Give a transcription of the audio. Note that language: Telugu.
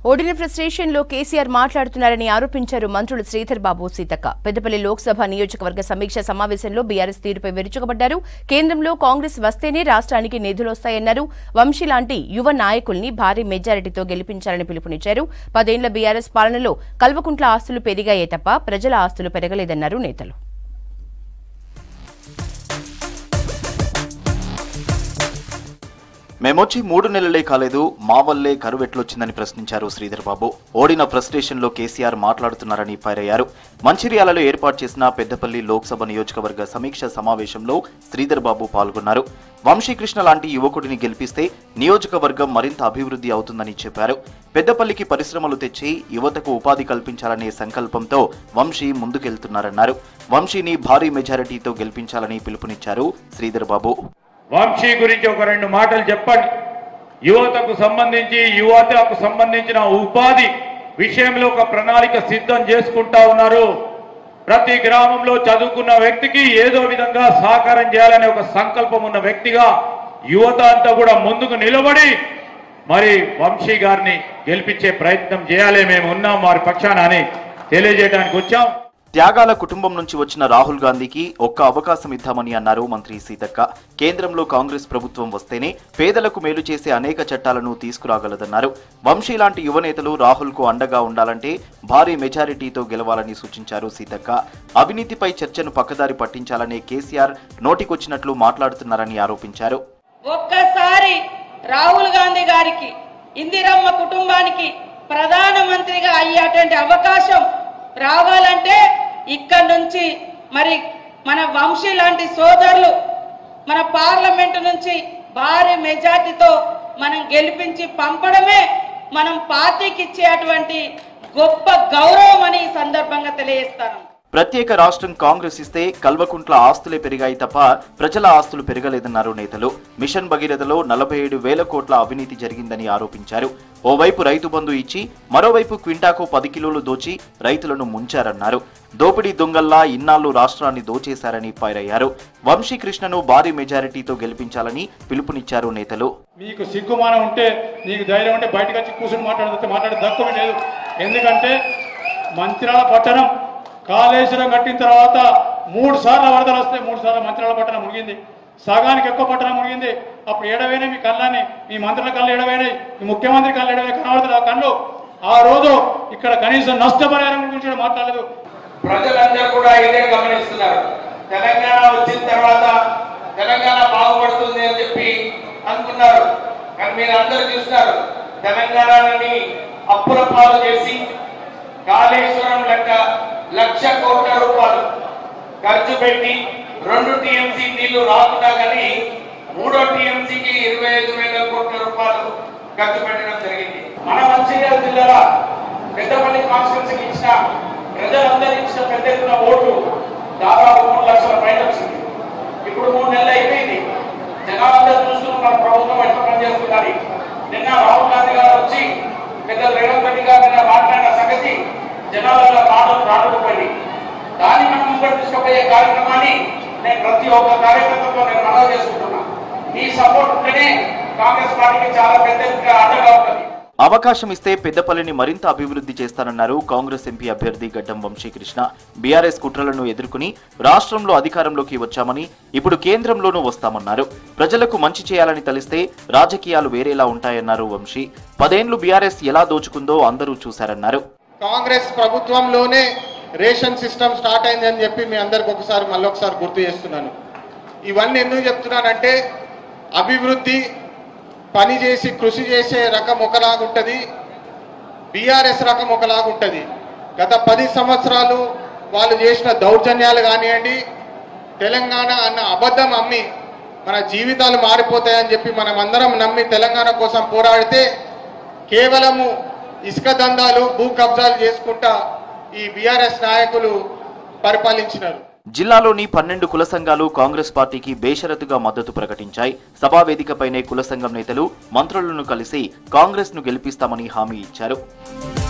ఓడిన ఫ్రస్ట్రేషన్ లో కేసీఆర్ మాట్లాడుతున్నారని ఆరోపించారు మంత్రులు శ్రీధర్ బాబు సీతక్క పెద్దపల్లి లోక్సభ నియోజకవర్గ సమీక్ష సమావేశంలో బీఆర్ఎస్ తీరుపై విరుచుకుపడ్డారు కేంద్రంలో కాంగ్రెస్ వస్తేనే రాష్ట్రానికి నిధులొస్తాయన్నారు వంశీ లాంటి యువ నాయకుల్ని భారీ మెజారిటీతో గెలిపించాలని పిలుపునిచ్చారు పదేండ్ల బీఆర్ఎస్ పాలనలో కల్వకుంట్ల ఆస్తులు పెరిగాయే తప్ప ప్రజల ఆస్తులు పెరగలేదన్నారు నేతలు మేమొచ్చి మూడు నెలలే కాలేదు మా వల్లే కరువెట్లొచ్చిందని ప్రశ్నించారు శ్రీధర్ బాబు ఓడిన ఫ్రస్ట్రేషన్ లో కేసీఆర్ మాట్లాడుతున్నారని ఫైర్ అయ్యారు మంచిర్యాలలో ఏర్పాటు చేసిన పెద్దపల్లి లోక్సభ నియోజకవర్గ సమీక్ష సమావేశంలో శ్రీధర్ బాబు పాల్గొన్నారు వంశీకృష్ణ లాంటి యువకుడిని గెలిపిస్తే నియోజకవర్గం మరింత అభివృద్ధి అవుతుందని చెప్పారు పెద్దపల్లికి పరిశ్రమలు తెచ్చి యువతకు ఉపాధి కల్పించాలనే సంకల్పంతో వంశీ ముందుకెళ్తున్నారన్నారు వంశీని భారీ మెజారిటీతో గెలిపించాలని పిలుపునిచ్చారు శ్రీధర్ బాబు వంశీ గురించి ఒక రెండు మాటలు చెప్పండి యువతకు సంబంధించి యువతకు సంబంధించిన ఉపాధి విషయంలో ఒక ప్రణాళిక సిద్ధం చేసుకుంటా ఉన్నారు ప్రతి గ్రామంలో చదువుకున్న వ్యక్తికి ఏదో విధంగా సహకారం చేయాలనే ఒక సంకల్పం ఉన్న వ్యక్తిగా యువత అంతా కూడా ముందుకు నిలబడి మరి వంశీ గారిని గెలిపించే ప్రయత్నం చేయాలి మేము ఉన్నాం వారి పక్షాన అని తెలియజేయడానికి వచ్చాం త్యాగాల కుటుంబం నుంచి వచ్చిన రాహుల్ గాంధీకి ఒక్క అవకాశం ఇద్దామని అన్నారు మంత్రి సీతక్క కేంద్రంలో కాంగ్రెస్ ప్రభుత్వం వస్తేనే పేదలకు మేలు చేసే అనేక చట్టాలను తీసుకురాగలదన్నారు వంశీ లాంటి యువనేతలు రాహుల్ కు అండగా ఉండాలంటే భారీ మెజారిటీతో గెలవాలని సూచించారు సీతక్క అవినీతిపై చర్చను పక్కదారి పట్టించాలనే కేసీఆర్ నోటికొచ్చినట్లు మాట్లాడుతున్నారని ఆరోపించారు ఒక్కసారి రాహుల్ గాంధీ గారికి ఇందిరమ్మ కుటుంబానికి ప్రధానమంత్రిగా అయ్యేటువంటి అవకాశం రావాలంటే ఇక్కడ నుంచి మరి మన వంశీ లాంటి సోదరులు మన పార్లమెంటు నుంచి భారీ మెజార్టీతో మనం గెలిపించి పంపడమే మనం పార్టీకి ఇచ్చేటువంటి గొప్ప గౌరవం అని ఈ సందర్భంగా తెలియజేస్తాను ప్రత్యేక రాష్ట్రం కాంగ్రెస్ ఇస్తే కల్వకుంట్ల ఆస్తులే పెరిగాయి తప్ప ప్రజల ఆస్తులు పెరగలేదన్నారు నేతలు మిషన్ భగీరథలో నలభై ఏడు వేల కోట్ల అవినీతి జరిగిందని ఆరోపించారు ఓవైపు రైతు బంధు ఇచ్చి మరోవైపు క్వింటాకు పది కిలోలు దోచి రైతులను ముంచారన్నారు దోపిడీ దొంగల్లా ఇన్నాళ్లు రాష్ట్రాన్ని దోచేశారని ఫైర్ అయ్యారు వంశీకృష్ణను భారీ మెజారిటీతో గెలిపించాలని పిలుపునిచ్చారు నేతలు నీకు సిగ్గుమానం ఉంటే నీకు ధైర్యం ఉంటే బయటకు వచ్చి కూర్చొని మాట్లాడితే మాట్లాడే దక్కువ లేదు ఎందుకంటే మంత్రాల పట్టణం కాళేశ్వరం కట్టిన తర్వాత మూడు సార్లు వరదలు వస్తే మూడు సార్లు మంత్రాల పట్టణం మునిగింది సగానికి ఎక్కువ పట్టణం మునిగింది అప్పుడు ఏడవైనాయి మీ కళ్ళని మీ మంత్రుల కళ్ళు ఏడవైనాయి మీ ముఖ్యమంత్రి కళ్ళు ఏడవై కనబడుతుంది ఆ కళ్ళు ఆ రోజు ఇక్కడ కనీసం నష్టపరిహారం గురించి కూడా మాట్లాడలేదు ప్రజలందరూ కూడా ఇదే గమనిస్తున్నారు తెలంగాణ వచ్చిన తర్వాత తెలంగాణ బాగుపడుతుంది అని చెప్పి అనుకున్నారు కానీ మీరు అందరూ చూస్తున్నారు తెలంగాణని అప్పుల పాలు చేసి కాళేశ్వరం లెక్క లక్ష కోట్ల రూపాయలు ఖర్చు పెట్టి రెండు టీఎంసీ నీళ్లు రాకుండా కానీ మూడో టీఎంసీకి ఇరవై ఐదు వేల కోట్ల రూపాయలు ఖర్చు పెట్టడం జరిగింది మన మంచిర్యాల జిల్లాలో పెద్దపల్లి కాన్స్టిట్యూన్సీకి ఇచ్చిన ప్రజలందరూ ఇచ్చిన పెద్ద ఎత్తున ఓటు దాదాపు మూడు లక్షల పైన వచ్చింది ఇప్పుడు మూడు నెలలు అయిపోయింది జనాలందరూ చూస్తున్న మన ప్రభుత్వం ఎట్లా పనిచేస్తున్నది నిన్న రాహుల్ గాంధీ గారు వచ్చి పెద్ద రేవంత్ రెడ్డి గారు నిన్న మాట్లాడిన సంగతి జనాలలో మాటలు రాకపోయింది దాన్ని మనం ముందు తీసుకుపోయే కార్యక్రమాన్ని నేను ప్రతి ఒక్క కార్యకర్తతో నేను మనవి చేసుకుంటున్నా ఈ సపోర్ట్ ఉంటేనే కాంగ్రెస్ పార్టీకి చాలా పెద్ద ఎత్తున అండగా ఉంటుంది అవకాశం ఇస్తే పెద్దపల్లిని మరింత అభివృద్ధి చేస్తానన్నారు కాంగ్రెస్ ఎంపీ అభ్యర్థి గడ్డం వంశీకృష్ణ బీఆర్ఎస్ కుట్రలను ఎదుర్కొని రాష్ట్రంలో అధికారంలోకి వచ్చామని ఇప్పుడు కేంద్రంలోనూ వస్తామన్నారు ప్రజలకు మంచి చేయాలని తలిస్తే రాజకీయాలు వేరేలా ఉంటాయన్నారు వంశీ పదేండ్లు బీఆర్ఎస్ ఎలా దోచుకుందో అందరూ చూశారన్నారు కాంగ్రెస్ ప్రభుత్వంలోనే రేషన్ సిస్టమ్ స్టార్ట్ అయిందని చెప్పి మీ అందరికి ఒకసారి మళ్ళొకసారి గుర్తు చేస్తున్నాను ఇవన్నీ ఎందుకు చెప్తున్నానంటే అభివృద్ధి పని చేసి కృషి చేసే రకం ఒకలాగుంటుంది బీఆర్ఎస్ రకం ఒకలాగుంటుంది గత పది సంవత్సరాలు వాళ్ళు చేసిన దౌర్జన్యాలు కానివ్వండి తెలంగాణ అన్న అబద్ధం అమ్మి మన జీవితాలు మారిపోతాయని చెప్పి మనం అందరం నమ్మి తెలంగాణ కోసం పోరాడితే కేవలము ఇసుక దందాలు భూ కబ్జాలు చేసుకుంటా ఈ బీఆర్ఎస్ నాయకులు పరిపాలించినారు జిల్లాలోని పన్నెండు కుల సంఘాలు కాంగ్రెస్ పార్టీకి బేషరతుగా మద్దతు ప్రకటించాయి సభా వేదికపైనే కుల సంఘం నేతలు మంత్రులను కలిసి కాంగ్రెస్ ను గెలిపిస్తామని హామీ ఇచ్చారు